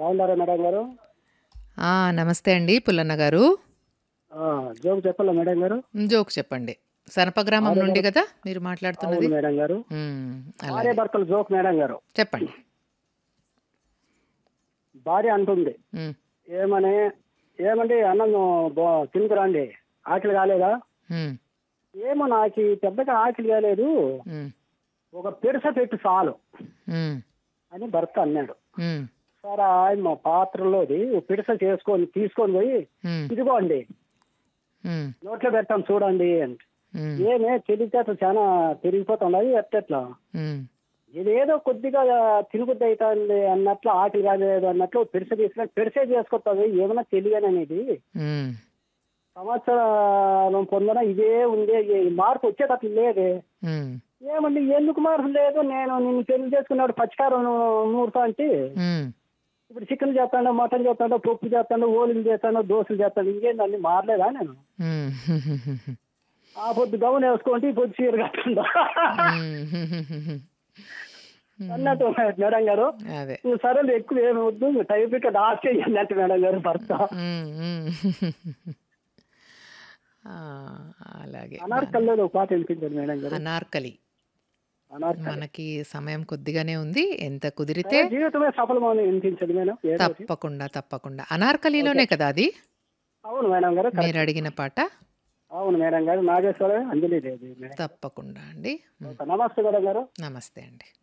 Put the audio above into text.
బాగున్నారా మేడం గారు ఆ, నమస్తే అండి పుల్లన్న గారు ఆ, జోక్ చెప్పాలా మేడం గారు జోక్ చెప్పండి సనపగ్రామం నుండి కదా మీరు మాట్లాడుతున్నది అవును మేడం గారు మ్మ్, అలాగే భార్య భర్తల జోక్ మేడం గారు చెప్పండి భార్య అంటుంది మ్మ్, ఏమని ఏమండి అన్నం బో- తినుకురండి ఆకలి కాలేదా మ్మ్, ఏమో నాకు ఈ పెద్దగా ఆకలి కాలేదు మ్మ్, ఒక పెరుస పెట్టు చాలు మ్మ్, అని భర్త అన్నాడు మ్మ్, సరే ఆయన మా పాత్రలోది ఓ పిడస చేసుకొని తీసుకొని పోయి మ్మ్, ఇదిగోండి మ్మ్, నోట్లో పెడతాం చూడండి అంటే మ్మ్, ఏమే తెలివితేటలు చాలా పెరిగిపోతున్నాయి ఎట్టెట్లా మ్మ్, ఇదేదో కొద్దిగా తిరుగుద్ది అవుతుంది అన్నట్లు ఆకలి కాలేదు అన్నట్లు పెరిసే తీసుకుని పెరిసే చేసుకొస్తుంది ఏమైనా తెలియననేది మ్మ్, సంవత్సరం పొందన ఇదే ఉంది ఈ మార్పు వచ్చేటట్లు లేదే మ్మ్, ఏమండి ఎందుకు మార్పు లేదు నేను నిన్ను పెళ్లి చేసుకున్నాడు పచ్చికారం నూరుతా అంటే మ్మ్, ఇప్పుడు చికెన్ చేస్తాడో మటన్ చేస్తాడో పప్పు చేస్తాడో ఓలింగ్ చేస్తాడో దోశలు చేస్తాడు ఇంకేందండి మారలేదా నేను మ్మ్, ఆ పొద్దు గౌన్ వేసుకోండి ఈ పొద్దు చీర కట్టండా మ్మ్, అన్నట్టు మేడం గారు అదే నువ్వు సరే ఎక్కువ ఏమి వద్దు టైప్ ఇక్కడ ఆఫ్ చేయండి అంటే మేడం గారు భర్త మ్మ్, మ్మ్. ఆ, అలాగే అనార్కల్లో ఒక పాట వినిపించండి మేడం గారు అనార్కలి అనార్కలి మనకి సమయం కొద్దిగానే ఉంది ఎంత కుదిరితే జీవితమే సఫలమని వినిపించండి మేడం ఏదో ఒకటి. తప్పకుండా తప్పకుండా అనార్కలిలోనే కదా అది అవును మేడం గారు మీరు అడిగిన పాట అవును మేడం గారు నాగేశ్వర అంజలి దేవి మేడం తప్పకుండా అండి మ్, నమస్తే మేడం గారు నమస్తే అండి